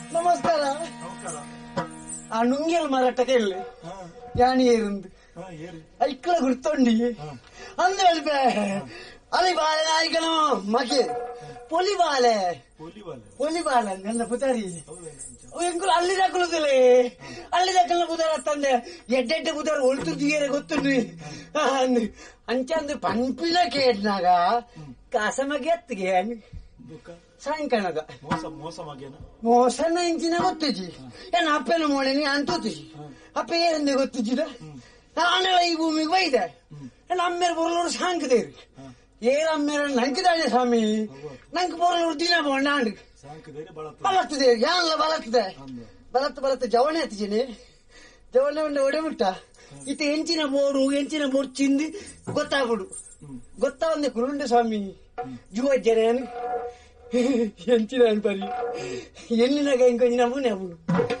ನಮಸ್ಕಾರ ನಮಸ್ಕಾರ ಆ ನುಂಗಿಯಲ್ ಮಾರಾಟಕ್ಕೆ ಇಲ್ಲಿ ಹಾ ಯಾಣಿ ಏರುಂದು ಹಾ ಏರಿ ಐಕ್ಳ ಗುರ್ತೊಂಡಿ ಅಂದ್ ಹೇಳ್ಬೆ ಅಲಿ ಬಾಳೆ ನಾಯ್ಕನ ಮಕೆ ಪೊಲಿ ಬಾಳೆ ಪೋಲಿ ಬಾಲೆ ಪೊಲಿ ಬಾಳೆ ನನ್ನ ಪುತಾರಿ ಹೌದಾ ಎಂಕುಲು ಅಲ್ಲಿ ದಕ್ಕಲುದಿಲ್ಲ ಅಲ್ಲಿ ದಕ್ಕಲ ಬುಧಾರ ತಂದೆ ಎಡ್ಡೆಡ್ಡೆ ಬುಧಾರ ಒಳ್ತು ದಿಯರೆ ಗೊತ್ತುಂಡು ಅಂಚ ಅಂದು ಪಂಪಿನ ಕೇಟ್ನಾಗ ಕಾಸಮಗೆ ಎತ್ತಿಗೆ ದುಃಖ ಸಾಯಂಕಾಲದ ಮೋಸ ಮೋಸ ಮಗೇನ ಮೋಸನ ಇಂಚಿನ ಗೊತ್ತಿಜಿ ಏನ ಅಪ್ಪನ ಮೋಳಿನಿ ಅಂತೂತಿ ಅಪ್ಪ ಏನಂದೆ ಗೊತ್ತಿಜಿದ ನಾನೆಲ್ಲ ಈ ಭೂಮಿಗೆ ಬೈದೆ ಏನ ಅಮ್ಮೇರ ಬರಲೋಡು ಸಾಂಕದೇರಿ ಏನ ಅಮ್ಮೇರ ನಂಕಿದಾನೆ ಸ್ವಾಮಿ ನಂಗೆ ಬರಲೋಡು ದಿನ ಬೋಂಡಾಂಡ್ ಸಾಂಕ ಧೈರ್ಯ ಬಳತ್ತ ಬಲತ್ತದೆ ಯಾನ್ಲ ಬಲತ್ತದೆ ಬಲತ್ ಬಲತ್ ಜವಣೆ ಹತ್ತಿಜಿನಿ ಜವಣೆ ಉಂಡೆ ಒಡೆಬಿಟ್ಟ ಇತ ಎಂಚಿನ ಬೋಡು ಎಂಚಿನ ಬೋಡು ಚಿಂದಿ ಗೊತ್ತಾಗ್ಬಿಡು ಗೊತ್ತಾ ಒಂದೆ ಕುರುಂಡೆ ಸ್ವಾಮಿ ಜುವಜ್ಜನೆ ಎಂಚಿನ ಅನ್ಪರಿ ಎಲ್ಲಿನಾಗ ಇಂಕೊಂಚಿನ ಅವನೇ ಅವನು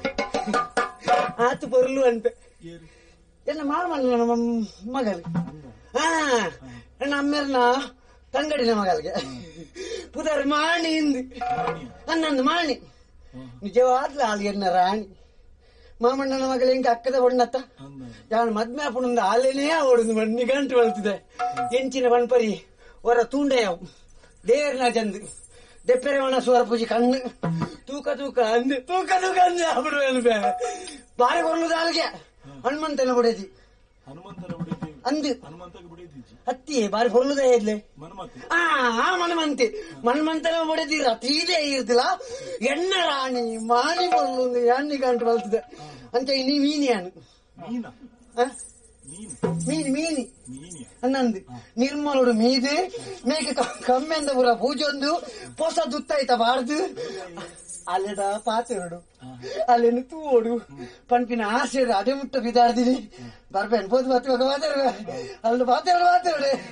ಆತು ಬರಲು ಅಂತ ಏರಿ ಎಲ್ಲ ಮಾಮಲ್ಲ ನಮ್ಮ ಮಗಲ್ ಹಾ ನನ್ನ ಅಮ್ಮೆರ್ನ ತಂಗಡಿನ ಮಗಲ್ಗೆ ಪುದರ್ ಮಾಣಿ ಇಂದು ಹನ್ನೊಂದು ಮಾಣಿ ನಿಜವಾದ್ಲ ಅಲ್ಲಿ ಎನ್ನ ರಾಣಿ ಮಾಮಣ್ಣನ ಮಗಳು ಹೆಂಗೆ ಅಕ್ಕದ ಬಣ್ಣತ್ತ ಅಂದ ಯಾನು ಮದ್ಮೆ ಅಪ್ಪನೊಂದು ಅಲ್ಲೇನೇ ಓಡುದು ಮಣ್ಣಿ ಗಂಟು ಬಳ್ತಿದೆ ಎಂಚಿನ ಬಣ್ಪರಿ ಹೊರ ತೂಂಡೆಯವು ದೇರ್ನ ಜಂದು ದೆಪ್ಪೆರೆ ಒಣ ಸುವರ ಪೂಜಿ ಕಣ್ಣು ತೂಕ ತೂಕ ಅಂದು ತೂಕ ತೂಕ ಅಂದು ಅಬಿಡು ಅನ್ಬೆ ಬಾರಿ ಬರ್ಲುದ ಅಲ್ಗೆ ಹನುಮಂತನ ಬುಡದಿ ಹನುಮಂತನ ಬಿಡಿದ್ದೀವಿ ಅಂದು ಹನುಮಂತಗೆ ಬಿಡಿದ್ದೀಜಿ ಹತ್ತಿ ಬಾರಿ ಹೊರ್ಲುದ ಇದ್ಲೆ ಮನ್ಮತಿ ಆ ಆ ಮನ್ಮಂತೆ ಮನ್ಮಂತನ ಬುಡದಿರ ತೀದೆ ಇರ್ತಿಲ್ಲ ಎಣ್ಣ ರಾಣಿ ಮಾಣಿ ಬರ್ಲು ಎಣ್ಣಿ ಗಂಟು ಬಲ್ತಿದೆ ಅಂತ ನೀ ಮೀನಿಯಾನು ಮೀನ ಆ? ಮೀನು ಮೀನಿ ಮೀನಿ ಮೀನಿಯ ಅನ್ನಂದು ನಿರ್ಮಲುಡು ಮೀದು ಮೇಕೆ ಕಮ್ಮೆಂದ ಪುರ ಪೂಜೊಂದು ಹೊಸ ದುತ್ತಾಯ್ತ ಬಾರ್ದು ಅಲ್ಲೆಡ ಪಾತೆರಡು ಅಲ್ಲೆನು ತೂವೋಡು ಪಂಪಿನ ಆಸೆ ಅದೇ ಮುಟ್ಟ ಬಿದಾಡ್ದಿನಿ ಬರ್ಬೇನ್ ಪೋದು ಬತ್ತುವಾಗ ಮಾತಾಡುವ ಅಲ್ಲಿ ಮಾತಾಡು ಮಾತಾಡು